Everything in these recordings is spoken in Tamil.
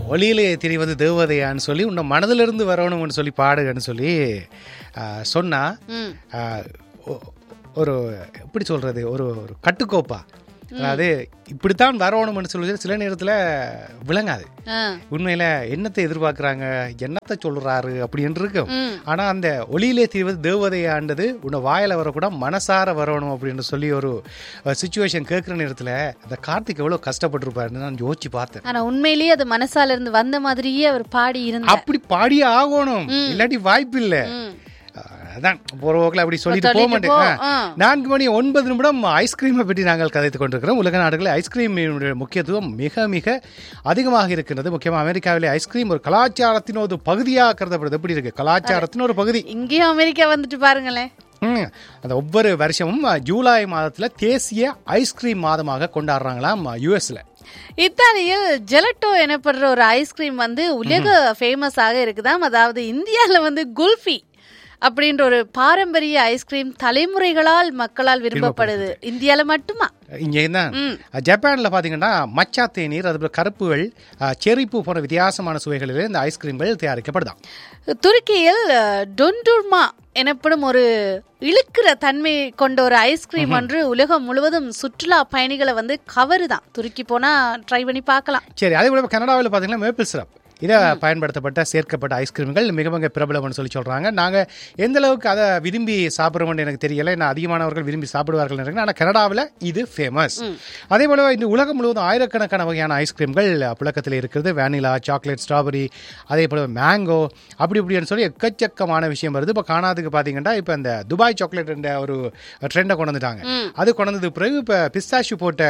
ஒளியிலே தெரிவது தேவதையான்னு சொல்லி உன்னை மனதிலிருந்து வரணும்னு சொல்லி பாடுகன்னு சொல்லி ஆ, சொன்னா ம் ஆ, ஒ- ஒரு எப்படி சொல்றது ஒரு ஒரு கட்டுக்கோப்பா அதாவது இப்படித்தான் வரணும்னு சொல்லி சில நேரத்தில் விளங்காது ஆ உண்மையில என்னத்தை எதிர்பார்க்கறாங்க என்னத்தை சொல்றாரு அப்படின்னு இருக்கும் ம் ஆனா அந்த ஒளியிலே தீர்வது தேவதையாண்டது உன்னை வாயில வரக்கூட மனசார வரணும் அப்படின்னு சொல்லி ஒரு சுச்சுவேஷன் கேட்குற நேரத்துல அந்த கார்த்திக் எவ்வளவு கஷ்டப்பட்டிருப்பாருன்னு நான் யோசிச்சு பார்த்தேன் ஆனா உண்மையிலேயே அது மனசால இருந்து வந்த மாதிரியே அவர் பாடி இருந்தார் அப்படி பாடியே ஆகணும் இல்லாட்டி வாய்ப்பு இல்ல ம். அதான் போற போக்கில் அப்படி சொல்லிட்டு போக சொல்லிட்டு மாட்டேன் போ, ஆ. ஆ. நான்கு மணி ஒன்பது நிமிடம் ஐஸ்கிரீமை பற்றி நாங்கள் கதைத்துக் கொண்டிருக்கிறோம் உலக நாடுகளில் ஐஸ்கிரீமினுடைய முக்கியத்துவம் மிக மிக அதிகமாக இருக்கின்றது முக்கியமாக அமெரிக்காவிலே ஐஸ்கிரீம் ஒரு கலாச்சாரத்தின் ஒரு பகுதியாக கருதப்படுது எப்படி இருக்கு கலாச்சாரத்தின் ஒரு பகுதி இங்கேயும் அமெரிக்கா வந்துட்டு பாருங்களேன் ம். அந்த ஒவ்வொரு வருஷமும் அஹ், ஜூலை மாதத்துல தேசிய ஐஸ்கிரீம் மாதமாக கொண்டாடுறாங்களாம் யூஎஸ்ல இத்தாலியில் ஜெலட்டோ எனப்படுற ஒரு ஐஸ்கிரீம் வந்து உலக ஃபேமஸாக இருக்குதாம் அதாவது இந்தியால வந்து குல்ஃபி அப்படின்ற ஒரு பாரம்பரிய ஐஸ்கிரீம் தலைமுறைகளால் மக்களால் விரும்பப்படுது இந்தியால மட்டுமா இங்கே தான் ஜப்பான்ல பாத்தீங்கன்னா மச்சா தேநீர் அதுபோல் கருப்புகள் அஹ், செரிப்பு போன்ற வித்தியாசமான சுவைகளில் இந்த ஐஸ்கிரீம்கள் தயாரிக்கப்படுதாம் துருக்கியில் அஹ், டொண்டுர்மா எனப்படும் ஒரு இழுக்கிற தன்மை கொண்ட ஒரு ஐஸ்கிரீம் ஒன்று உலகம் முழுவதும் சுற்றுலா பயணிகளை வந்து கவருதான் துருக்கி போனா ட்ரை பண்ணி பார்க்கலாம் சரி அதே போல கனடாவில் பார்த்தீங்கன்னா மேப்பிள் சிரப் இதை பயன்படுத்தப்பட்ட சேர்க்கப்பட்ட ஐஸ்கிரீம்கள் மிக மிக பிரபலம்னு சொல்லி சொல்றாங்க நாங்க எந்த அளவுக்கு அதை விரும்பி சாப்பிட்றோம்னு எனக்கு தெரியல நான் அதிகமானவர்கள் விரும்பி சாப்பிடுவார்கள் நினைக்கிறேன் ஆனால் கனடாவில் இது ஃபேமஸ் அதே போல இந்த உலகம் முழுவதும் ஆயிரக்கணக்கான வகையான ஐஸ்கிரீம்கள் புழக்கத்தில் இருக்கிறது வேனிலா சாக்லேட் ஸ்ட்ராபெரி அதே போல மேங்கோ அப்படி இப்படின்னு சொல்லி எக்கச்சக்கமான விஷயம் வருது இப்போ காணாதுக்கு பார்த்தீங்கன்னா இப்போ இந்த துபாய் சாக்லேட் என்ற ஒரு ட்ரெண்டை கொண்டு வந்துட்டாங்க அது கொண்டு வந்தது பிறகு இப்போ பிஸ்தாஷு போட்ட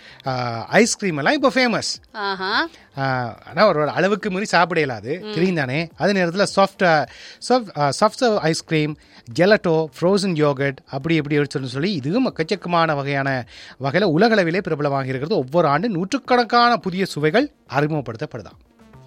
ஐஸ்கிரீம் எல்லாம் இப்போ ஃபேமஸ் ஆஹா ஆனால் ஒரு ஒரு அளவுக்கு மீறி சாப்பிட இயலாது தெரியும் தானே அதே நேரத்தில் soft soft serve ice cream gelato frozen yogurt அப்படி இப்படி சொல்லி சொல்லி இதுவும் எக்கச்சக்கமான வகையான வகையில் உலகளவிலே பிரபலமாக இருக்கிறது ஒவ்வொரு ஆண்டு நூற்றுக்கணக்கான புதிய சுவைகள் அறிமுகப்படுத்தப்படுதாம்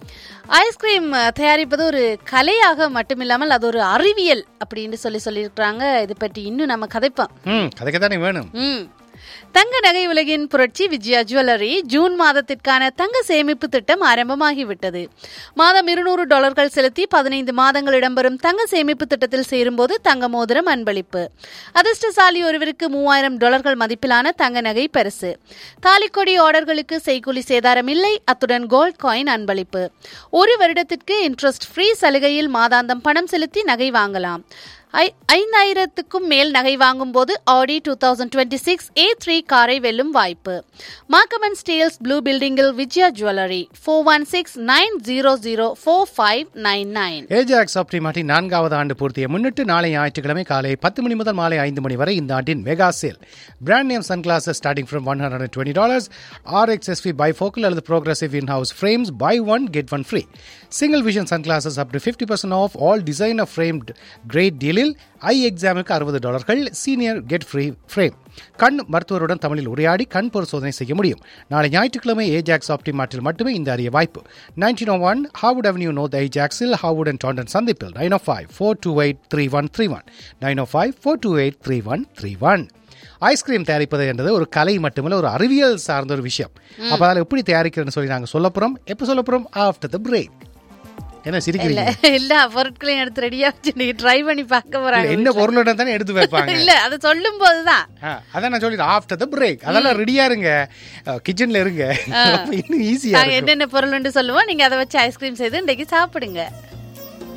ஐஸ்கிரீம் தயாரிப்பது ஒரு கலையாக மட்டுமில்லாமல் அது ஒரு அறிவியல் அப்படின்னு சொல்லி சொல்லியிருக்கிறாங்க இது பற்றி இன்னும் நம்ம கதைப்போம் ம் கதைக்கு தானே வேணும் ம் தங்க நகை உலகின் புரட்சி விஜயா ஜுவல்லரி ஜூன் மாதத்திற்கான தங்க சேமிப்பு திட்டம் ஆரம்பமாகிவிட்டது மாதம் இருநூறு டாலர்கள் செலுத்தி பதினைந்து மாதங்கள் இடம்பெறும் தங்க சேமிப்பு திட்டத்தில் சேரும்போது தங்க மோதிரம் அன்பளிப்பு அதிர்ஷ்டசாலி ஒருவருக்கு மூவாயிரம் டாலர்கள் மதிப்பிலான தங்க நகை பரிசு தாலிக்கொடி ஆர்டர்களுக்கு செய்கூலி சேதாரம் இல்லை அத்துடன் கோல்ட் காயின் அன்பளிப்பு ஒரு வருடத்திற்கு இன்ட்ரெஸ்ட் ஃப்ரீ சலுகையில் மாதாந்தம் பணம் செலுத்தி நகை வாங்கலாம் ஐ- ஐந்தாயிரத்துக்கும் மேல் நகை வாங்கும் போது Audi two thousand twenty six A three காரை வெல்லும் வாய்ப்பு மாக்கமன் ஸ்டீல்ஸ் ப்ளூ பில்டிங்கில் Vijaya jewellery four one six nine zero zero four five nine nine Ajax ஆப்டிமாட்டி நான்காவது ஆண்டு பூர்த்தியை முன்னிட்டு நாளை ஞாயிற்றுக்கிழமை காலை பத்து மணி முதல் மாலை ஐந்து மணி வரை இந்த ஆண்டின் mega sale brand name sun glasses starting from one hundred twenty dollars RXSV bifocal அல்லது progressive in house frames buy one get one free single vision sun glasses up to fifty percent off all design of framed great டீலில் ஐ எக்ஸாமுக்கு அறுபது டாலர்கள் சீனியர் கெட் ஃப்ரீ ஃப்ரேம் கண் மருத்துவருடன் தமிழில் உரையாடி கண் பரிசோதனை செய்ய முடியும் நாளை ஞாயிற்றுக்கிழமை ஏஜாக்ஸ் ஆப்டிமார்ட்டில் மட்டுமே இந்த அரிய வாய்ப்பு nineteen O one Harwood avenue no the ஏஜாக்ஸில் ஹவுட் அண்ட் டாண்டன் சந்திப்பில் nine O five four two eight three one three one nine O five four two eight three one three one ice cream தயாரிப்பது என்றது ஒரு கலை மட்டுமல்ல ஒரு அறிவியல் சார்ந்த ஒரு விஷயம் அப்போ அதில் எப்படி தயாரிக்கிறதுன்னு சொல்லி நாங்கள் சொல்ல போகிறோம் எப்போ சொல்ல போகிறோம் ஆஃப்டர் த பிரேக் என்ன சிரிக்கிறீங்க எல்லா பொருட்களையும் எடுத்து ரெடியா வச்சு நீங்க ட்ரை பண்ணி பார்க்க இல்ல, போறாங்க என்ன பொருளோட தானே எடுத்து வைப்பாங்க இல்ல அது சொல்லும் போதுதான் ஆ, அதான் நான் சொல்லிடுறேன் ஆஃப்டர் த பிரேக் அதெல்லாம் ரெடியா இருங்க கிச்சன்ல இருங்க அப்ப இன்னும் ஈஸியா நாங்க என்னென்ன பொருள்னு சொல்லுவோம் நீங்க அதை வச்சு ஐஸ்கிரீம் செய்து இன்றைக்கு சாப்பிடுங்க